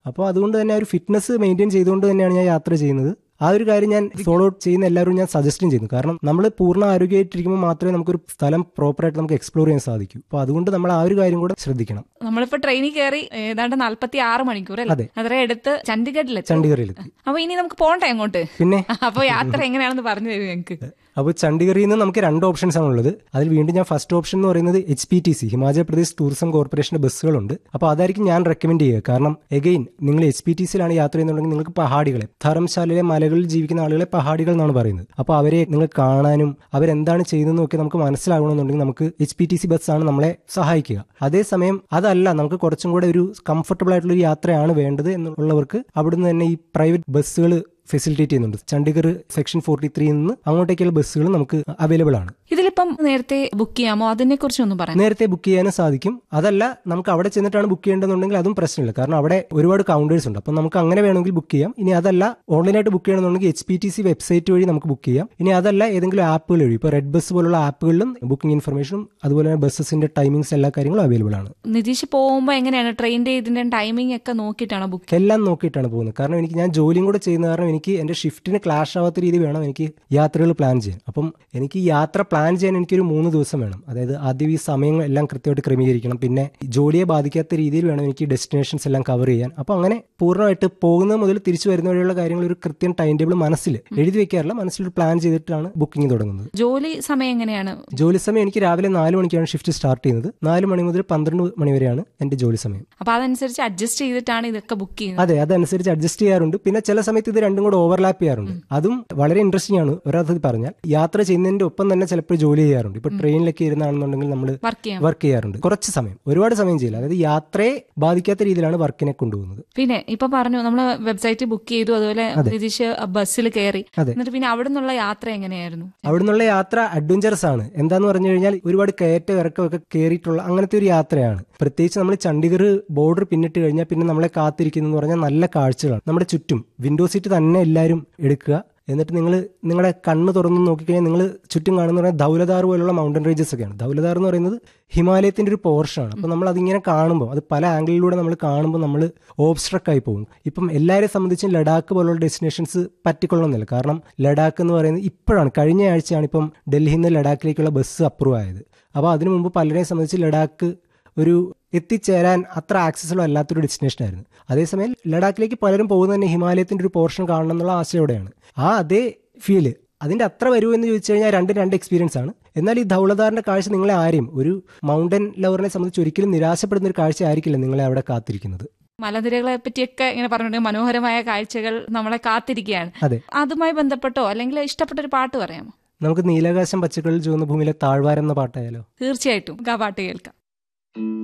അപ്പോൾ അതുകൊണ്ട് തന്നെ ആ ഒരു ഫിറ്റ്നസ് മെയിൻറ്റെയിൻ ചെയ്തുകൊണ്ട് തന്നെയാണ് ഞാൻ യാത്ര ചെയ്യുന്നത് ആ ഒരു കാര്യം ഞാൻ ഫോളോ ചെയ്യുന്ന എല്ലാവരും ഞാൻ സജസ്റ്റും ചെയ്യുന്നു കാരണം നമ്മൾ പൂർണ്ണ ആരോഗ്യമായിട്ടിരിക്കുമ്പോൾ മാത്രമേ നമുക്കൊരു സ്ഥലം പ്രോപ്പറായിട്ട് നമുക്ക് എക്സ്പ്ലോർ ചെയ്യാൻ സാധിക്കൂ അപ്പോൾ അതുകൊണ്ട് നമ്മൾ ആ ഒരു കാര്യം കൂടെ ശ്രദ്ധിക്കണം നമ്മളിപ്പോ ട്രെയിനിൽ കയറി ഏതാണ്ട് നാല്പത്തി ആറ് മണിക്കൂർ അതെ. അല്ലേ അത്ര എടുത്ത് ചണ്ഡീഗഡിലെത്തി ചണ്ഡീഗറിലെത്തി അപ്പൊ ഇനി നമുക്ക് പോണ്ടേ അങ്ങോട്ട് പിന്നെ അപ്പൊ യാത്ര എങ്ങനെയാണെന്ന് പറഞ്ഞു തരൂ ഞങ്ങക്ക് അപ്പോൾ ചണ്ഡീഗറിൽ നിന്ന് നമുക്ക് രണ്ട് ഓപ്ഷൻസ് ആണ് ഉള്ളത് അതിൽ വീണ്ടും ഞാൻ ഫസ്റ്റ് ഓപ്ഷൻ എന്ന് പറയുന്നത് H P T C Himachal Pradesh tourism കോർപ്പറേഷന്റെ ബസ്സുകളുണ്ട് അപ്പോൾ അതായിരിക്കും ഞാൻ റെക്കമെൻഡ് ചെയ്യുക കാരണം എഗെയിൻ നിങ്ങൾ എച്ച് പി ടി സിയിലാണ് യാത്ര ചെയ്യുന്നുണ്ടെങ്കിൽ നിങ്ങൾക്ക് പഹാടികളെ ധർമ്മശാലയിലെ മലകളിൽ ജീവിക്കുന്ന ആളുകളെ പഹാടികൾ എന്നാണ് പറയുന്നത് അപ്പോൾ അവരെ നിങ്ങൾ കാണാനും അവരെന്താണ് ചെയ്യുന്നതെന്നും ഒക്കെ നമുക്ക് മനസ്സിലാകണമെന്നുണ്ടെങ്കിൽ നമുക്ക് എച്ച് പി ടി സി ബസ്സാണ് നമ്മളെ സഹായിക്കുക അതേസമയം അതല്ല നമുക്ക് കുറച്ചും കൂടെ ഒരു കംഫർട്ടബിൾ ആയിട്ടുള്ള ഒരു യാത്രയാണ് വേണ്ടത് എന്നുള്ളവർക്ക് അവിടുന്ന് തന്നെ ഈ പ്രൈവറ്റ് ബസ്സുകൾ ഫെസിലിറ്റേറ്റ് ചെയ്യുന്നുണ്ട് ചണ്ഡീഗഡ് സെക്ഷൻ ഫോർട്ടി ത്രീയിൽ നിന്ന് അങ്ങോട്ടേക്കുള്ള ബസ്സുകൾ നമുക്ക് അവൈലബിൾ ആണ് ഇതിലിപ്പം നേരത്തെ ബുക്ക് ചെയ്യാമോ അതിനെ കുറിച്ചൊന്നും പറയാം നേരത്തെ ബുക്ക് ചെയ്യാനും സാധിക്കും അതല്ല നമുക്ക് അവിടെ ചെന്നിട്ടാണ് ബുക്ക് ചെയ്യേണ്ടതെന്നുണ്ടെങ്കിൽ അതും പ്രശ്നമില്ല കാരണം അവിടെ ഒരുപാട് കൗണ്ടേഴ്സ് ഉണ്ട് അപ്പം നമുക്ക് അങ്ങനെ വേണമെങ്കിൽ ബുക്ക് ചെയ്യാം ഇനി അതല്ല ഓൺലൈനായിട്ട് ബുക്ക് ചെയ്യണമെന്നുണ്ടെങ്കിൽ H P T C website വഴി നമുക്ക് ബുക്ക് ചെയ്യാം ഇനി അതല്ല ഏതെങ്കിലും ആപ്പുകൾ വഴി ഇപ്പോൾ റെഡ് ബസ് പോലുള്ള ആപ്പുകളിലും ബുക്കിംഗ് ഇൻഫർമേഷനും അതുപോലെ തന്നെ ബസ്സസിന്റെ ടൈമിങ്സ് എല്ലാ കാര്യങ്ങളും അവൈലബിൾ ആണ് നിതീഷ് പോകുമ്പോ എങ്ങനെയാണ് ട്രെയിനിന്റെ ഇതിന്റെ ടൈമിംഗ് ഒക്കെ നോക്കിയിട്ടാണോ ബുക്ക് എല്ലാം നോക്കിയിട്ടാണ് പോകുന്നത് കാരണം എനിക്ക് ഞാൻ ജോലിയും കൂടെ ചെയ്യുന്ന കാരണം എനിക്ക് എന്റെ ഷിഫ്റ്റിന് ക്ലാഷ് ആവാത്ത രീതി വേണം എനിക്ക് യാത്രകൾ പ്ലാൻ ചെയ്യാൻ അപ്പം എനിക്ക് ഈ യാത്ര പ്ലാൻ ചെയ്യാൻ എനിക്കൊരു മൂന്ന് ദിവസം വേണം അതായത് ആദ്യം ഈ സമയങ്ങൾ എല്ലാം കൃത്യമായിട്ട് ക്രമീകരിക്കണം പിന്നെ ജോലിയെ ബാധിക്കാത്ത രീതിയിൽ വേണം എനിക്ക് ഡെസ്റ്റിനേഷൻസ് എല്ലാം കവർ ചെയ്യാൻ അപ്പോൾ അങ്ങനെ പൂർണ്ണമായിട്ട് പോകുന്നത് മുതൽ തിരിച്ചു വരുന്ന വഴിയുള്ള കാര്യങ്ങൾ ഒരു കൃത്യം ടൈം ടേബിൾ മനസ്സിൽ എഴുതി വെക്കാറില്ല മനസ്സിലൊരു പ്ലാൻ ചെയ്തിട്ടാണ് ബുക്കിംഗ് തുടങ്ങുന്നത് ജോലി സമയം എങ്ങനെയാണ് ജോലി സമയം എനിക്ക് രാവിലെ നാല് മണിക്കാണ് ഷിഫ്റ്റ് സ്റ്റാർട്ട് ചെയ്യുന്നത് നാല് മണി മുതൽ പന്ത്രണ്ട് മണി വരെയാണ് എന്റെ ജോലി സമയം അപ്പൊ അതനുസരിച്ച് അഡ്ജസ്റ്റ് ചെയ്തിട്ടാണ് ഇതൊക്കെ ബുക്ക് ചെയ്യുന്നത് അതെ അതനുസരിച്ച് അഡ്ജസ്റ്റ് ചെയ്യാറുണ്ട് പിന്നെ ചില സമയത്ത് ഇത് രണ്ടും കൂടെ ഓവർലാപ്പ് ചെയ്യാറുണ്ട് അതും വളരെ ഇൻട്രസ്റ്റിംഗ് ആണ് ഒരർത്ഥത്തിൽ പറഞ്ഞാൽ യാത്ര ചെയ്യുന്നതിന്റെ ഒപ്പം തന്നെ ചിലപ്പോൾ ജോലി ചെയ്യാറുണ്ട് ഇപ്പൊ ട്രെയിനിലൊക്കെ ഇരുന്നാണെന്നുണ്ടെങ്കിൽ നമ്മൾ വർക്ക് ചെയ്യാം വർക്ക് ചെയ്യാറുണ്ട് കുറച്ച് സമയം ഒരുപാട് സമയം ചെയ്യില്ല അതായത് യാത്രയെ ബാധിക്കാത്ത രീതിയിലാണ് വർക്കിനെ കൊണ്ടുപോകുന്നത് പിന്നെ ഇപ്പൊ പറഞ്ഞു നമ്മള് വെബ്സൈറ്റിൽ ബുക്ക് ചെയ്തു അതുപോലെ നിതീഷ് ബസ്സിൽ കയറി അതെ. എന്നിട്ട് പിന്നെ അവിടെ നിന്നുള്ള യാത്ര എങ്ങനെയായിരുന്നു അവിടെ നിന്നുള്ള യാത്ര അഡ്വഞ്ചറസ് ആണ് എന്താന്ന് പറഞ്ഞു കഴിഞ്ഞാൽ ഒരുപാട് കയറ്റ ഇറക്കമൊക്കെ കയറിയിട്ടുള്ള അങ്ങനത്തെ ഒരു യാത്രയാണ് പ്രത്യേകിച്ച് നമ്മൾ ചണ്ഡീഗഡ് ബോർഡർ പിന്നിട്ട് കഴിഞ്ഞാൽ പിന്നെ നമ്മളെ കാത്തിരിക്കുന്നു പറഞ്ഞാൽ നല്ല കാഴ്ചകളാണ് നമ്മുടെ ചുറ്റും വിൻഡോ സീറ്റ് തന്നെ എല്ലാവരും എടുക്കുക എന്നിട്ട് നിങ്ങൾ നിങ്ങളുടെ കണ്ണ് തുറന്ന് നോക്കിക്കഴിഞ്ഞാൽ നിങ്ങൾ ചുറ്റും കാണുന്ന പറഞ്ഞാൽ ധൗലധാർ പോലുള്ള മൗണ്ടൻ റേഞ്ചസ് ഒക്കെയാണ് ധൗലധാർ എന്ന് പറയുന്നത് ഹിമാലയത്തിന്റെ ഒരു പോർഷനാണ് അപ്പോൾ നമ്മൾ അതിങ്ങനെ കാണുമ്പോൾ അത് പല ആംഗിളിലൂടെ നമ്മൾ കാണുമ്പോൾ നമ്മൾ ഓബ്സ്ട്രക്ക് ആയി പോകും ഇപ്പം എല്ലാവരെയും സംബന്ധിച്ചും ലഡാക്ക് പോലുള്ള ഡെസ്റ്റിനേഷൻസ് പറ്റിക്കൊള്ളണമെന്നില്ല കാരണം ലഡാക്ക് എന്ന് പറയുന്നത് ഇപ്പോഴാണ് കഴിഞ്ഞ ആഴ്ചയാണ് ഇപ്പം ഡൽഹിയിൽ നിന്ന് ലഡാക്കിലേക്കുള്ള ബസ് അപ്രൂവ് ആയത് അപ്പോൾ അതിനു മുമ്പ് പലരെയും സംബന്ധിച്ച് ലഡാക്ക് ഒരു എത്തിച്ചേരാൻ അത്ര ആക്സസിബിൾ അല്ലാത്തൊരു ഡെസ്റ്റിനേഷൻ ആയിരുന്നു അതേസമയം ലഡാക്കിലേക്ക് പലരും പോകുന്നത് തന്നെ ഹിമാലയത്തിന്റെ ഒരു പോർഷൻ കാണണം എന്നുള്ള ആശയോടെയാണ് ആ അതേ ഫീല് അതിന്റെ അത്ര വരുമോ എന്ന് ചോദിച്ചു കഴിഞ്ഞാൽ രണ്ട് രണ്ട് എക്സ്പീരിയൻസ് ആണ് എന്നാൽ ഈ ധൗളധാറിന്റെ കാഴ്ച നിങ്ങളെ ആരെയും ഒരു മൗണ്ടൻ ലവറിനെ സംബന്ധിച്ച് ഒരിക്കലും നിരാശപ്പെടുന്ന ഒരു കാഴ്ച ആയിരിക്കില്ല നിങ്ങളെ അവിടെ കാത്തിരിക്കുന്നത് മലനിരകളെ പറ്റിയൊക്കെ ഇങ്ങനെ പറഞ്ഞിട്ടുണ്ട് മനോഹരമായ കാഴ്ചകൾ നമ്മളെ കാത്തിരിക്കുകയാണ് അതെ അതുമായി ബന്ധപ്പെട്ടോ അല്ലെങ്കിൽ ഇഷ്ടപ്പെട്ട ഒരു പാട്ട് പറയാമോ നമുക്ക് നീലാകാശം പച്ചക്കളിൽ ചുവന്ന ഭൂമിയിലെ താഴ്വാരം എന്ന പാട്ടായാലോ തീർച്ചയായിട്ടും നമുക്ക് ആ പാട്ട് കേൾക്കാം